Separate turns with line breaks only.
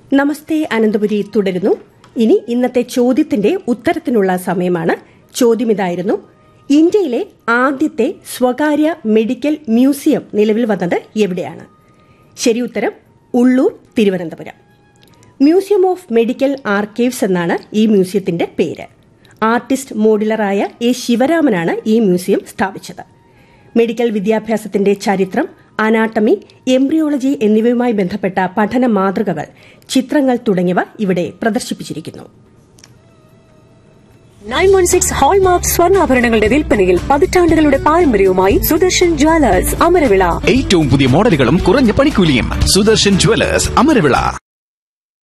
നമസ്തേ അനന്തപുരി തുടരുന്നു ഇനി ഇന്നത്തെ ചോദ്യത്തിന്റെ ഉത്തരത്തിനുള്ള സമയമാണ് ചോദ്യമിതായിരുന്നു ഇന്ത്യയിലെ ആദ്യത്തെ സ്വകാര്യ മെഡിക്കൽ മ്യൂസിയം നിലവിൽ വന്നത് എവിടെയാണ് ശരി ഉത്തരം Ulloor Thiruvananthapuram museum of medical archives എന്നാണ് ഈ മ്യൂസിയത്തിന്റെ പേര് ആർട്ടിസ്റ്റ് മോഡുലറായ എ ശിവരാമനാണ് ഈ മ്യൂസിയം സ്ഥാപിച്ചത് മെഡിക്കൽ വിദ്യാഭ്യാസത്തിന്റെ ചരിത്രം അനാട്ടമി എംബ്രിയോളജി എന്നിവയുമായി ബന്ധപ്പെട്ട പഠന മാതൃകകൾ ചിത്രങ്ങൾ തുടങ്ങിയവ ഇവിടെ പ്രദർശിപ്പിച്ചിരിക്കുന്നു
നയൻ വൺ സിക്സ് ഹോൾമാർക്ക് സ്വർണ്ണാഭരണങ്ങളുടെ വിൽപ്പനയിൽ പതിറ്റാണ്ടുകളുടെ പാരമ്പര്യവുമായി സുദർശൻ ജ്വല്ലേഴ്സ് അമരവിള
ഏറ്റവും പുതിയ മോഡലുകളും കുറഞ്ഞ പണിക്കൂലിയും സുദർശൻ ജുവലേഴ്സ് അമരവിള